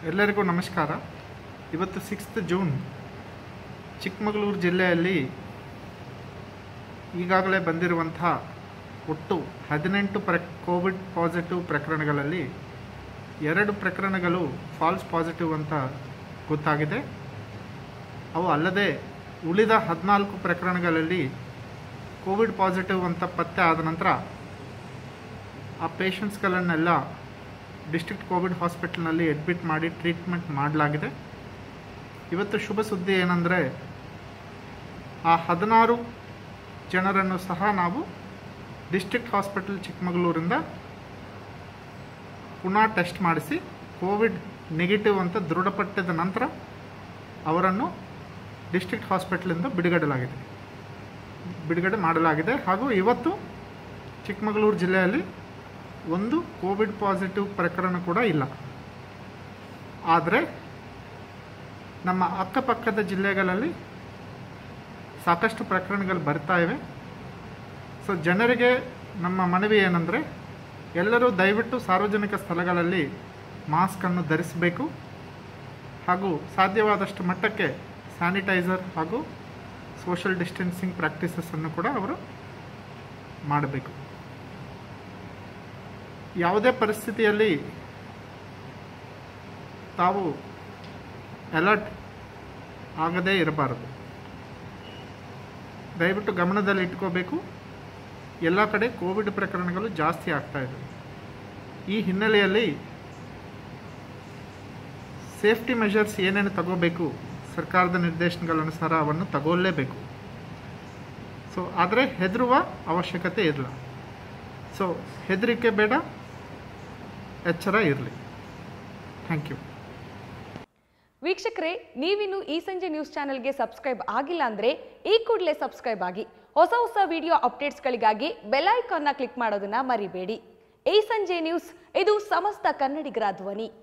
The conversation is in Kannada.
ಎಲ್ಲರಿಗೂ ನಮಸ್ಕಾರ ಇವತ್ತು ಸಿಕ್ಸ್ತ್ ಜೂನ್ ಚಿಕ್ಕಮಗಳೂರು ಜಿಲ್ಲೆಯಲ್ಲಿ ಈಗಾಗಲೇ ಬಂದಿರುವಂಥ ಒಟ್ಟು ಹದಿನೆಂಟು ಪ್ರ ಕೋವಿಡ್ ಪಾಸಿಟಿವ್ ಪ್ರಕರಣಗಳಲ್ಲಿ ಎರಡು ಪ್ರಕರಣಗಳು ಫಾಲ್ಸ್ ಪಾಸಿಟಿವ್ ಅಂತ ಗೊತ್ತಾಗಿದೆ ಅವು ಅಲ್ಲದೆ ಉಳಿದ ಹದಿನಾಲ್ಕು ಪ್ರಕರಣಗಳಲ್ಲಿ ಕೋವಿಡ್ ಪಾಸಿಟಿವ್ ಅಂತ ಪತ್ತೆ ಆದ ನಂತರ ಆ ಪೇಷಂಟ್ಸ್ಗಳನ್ನೆಲ್ಲ ಡಿಸ್ಟ್ರಿಕ್ಟ್ ಕೋವಿಡ್ ಹಾಸ್ಪಿಟಲ್ನಲ್ಲಿ ಅಡ್ಮಿಟ್ ಮಾಡಿ ಟ್ರೀಟ್ಮೆಂಟ್ ಮಾಡಲಾಗಿದೆ ಇವತ್ತು ಶುಭ ಸುದ್ದಿ ಏನಂದರೆ ಆ ಹದಿನಾರು ಜನರನ್ನು ಸಹ ನಾವು ಡಿಸ್ಟ್ರಿಕ್ಟ್ ಹಾಸ್ಪಿಟಲ್ ಚಿಕ್ಕಮಗಳೂರಿಂದ ಪುನಃ ಟೆಸ್ಟ್ ಮಾಡಿಸಿ ಕೋವಿಡ್ ನೆಗೆಟಿವ್ ಅಂತ ದೃಢಪಟ್ಟಿದ ನಂತರ ಅವರನ್ನು ಡಿಸ್ಟ್ರಿಕ್ಟ್ ಹಾಸ್ಪಿಟಲಿಂದ ಬಿಡುಗಡೆಲಾಗಿದೆ ಬಿಡುಗಡೆ ಮಾಡಲಾಗಿದೆ ಹಾಗೂ ಇವತ್ತು ಚಿಕ್ಕಮಗಳೂರು ಜಿಲ್ಲೆಯಲ್ಲಿ ಒಂದು ಕೋವಿಡ್ ಪಾಸಿಟಿವ್ ಪ್ರಕರಣ ಕೂಡ ಇಲ್ಲ ಆದರೆ ನಮ್ಮ ಅಕ್ಕಪಕ್ಕದ ಜಿಲ್ಲೆಗಳಲ್ಲಿ ಸಾಕಷ್ಟು ಪ್ರಕರಣಗಳು ಬರ್ತಾ ಇವೆ ಸೊ ಜನರಿಗೆ ನಮ್ಮ ಮನವಿ ಏನಂದರೆ ಎಲ್ಲರೂ ದಯವಿಟ್ಟು ಸಾರ್ವಜನಿಕ ಸ್ಥಳಗಳಲ್ಲಿ ಮಾಸ್ಕನ್ನು ಧರಿಸಬೇಕು ಹಾಗೂ ಸಾಧ್ಯವಾದಷ್ಟು ಮಟ್ಟಕ್ಕೆ ಸ್ಯಾನಿಟೈಸರ್ ಹಾಗೂ ಸೋಷಿಯಲ್ ಡಿಸ್ಟೆನ್ಸಿಂಗ್ ಪ್ರಾಕ್ಟೀಸಸನ್ನು ಕೂಡ ಅವರು ಮಾಡಬೇಕು ಯಾವುದೇ ಪರಿಸ್ಥಿತಿಯಲ್ಲಿ ತಾವು ಅಲರ್ಟ್ ಆಗದೇ ಇರಬಾರದು ದಯವಿಟ್ಟು ಗಮನದಲ್ಲಿ ಇಟ್ಕೋಬೇಕು ಎಲ್ಲ ಕಡೆ ಕೋವಿಡ್ ಪ್ರಕರಣಗಳು ಜಾಸ್ತಿ ಆಗ್ತಾ ಇದೆ ಈ ಹಿನ್ನೆಲೆಯಲ್ಲಿ ಸೇಫ್ಟಿ ಮೆಷರ್ಸ್ ಏನೇನು ತಗೋಬೇಕು ಸರ್ಕಾರದ ನಿರ್ದೇಶನಗಳ ಅನುಸಾರ ಅವನ್ನು ತಗೊಳ್ಳೇಬೇಕು ಸೊ ಆದರೆ ಹೆದರುವ ಅವಶ್ಯಕತೆ ಇಲ್ಲ ಸೊ ಹೆದರಿಕೆ ಬೇಡ ಎಚ್ಚರ ಇರಲಿ ಥ್ಯಾಂಕ್ ಯು ವೀಕ್ಷಕರೇ ನೀವಿನ್ನು ಈ ಸಂಜೆ ನ್ಯೂಸ್ ಚಾನೆಲ್ಗೆ ಸಬ್ಸ್ಕ್ರೈಬ್ ಆಗಿಲ್ಲ ಅಂದ್ರೆ ಈ ಕೂಡಲೇ ಸಬ್ಸ್ಕ್ರೈಬ್ ಆಗಿ ಹೊಸ ಹೊಸ ವಿಡಿಯೋ ಅಪ್ಡೇಟ್ಸ್ಗಳಿಗಾಗಿ ಬೆಲ್ ಐಕಾನ್ನ ಕ್ಲಿಕ್ ಮಾಡೋದನ್ನ ಮರಿಬೇಡಿ ಈ ಸಂಜೆ ನ್ಯೂಸ್ ಇದು ಸಮಸ್ತ ಕನ್ನಡಿಗರ ಧ್ವನಿ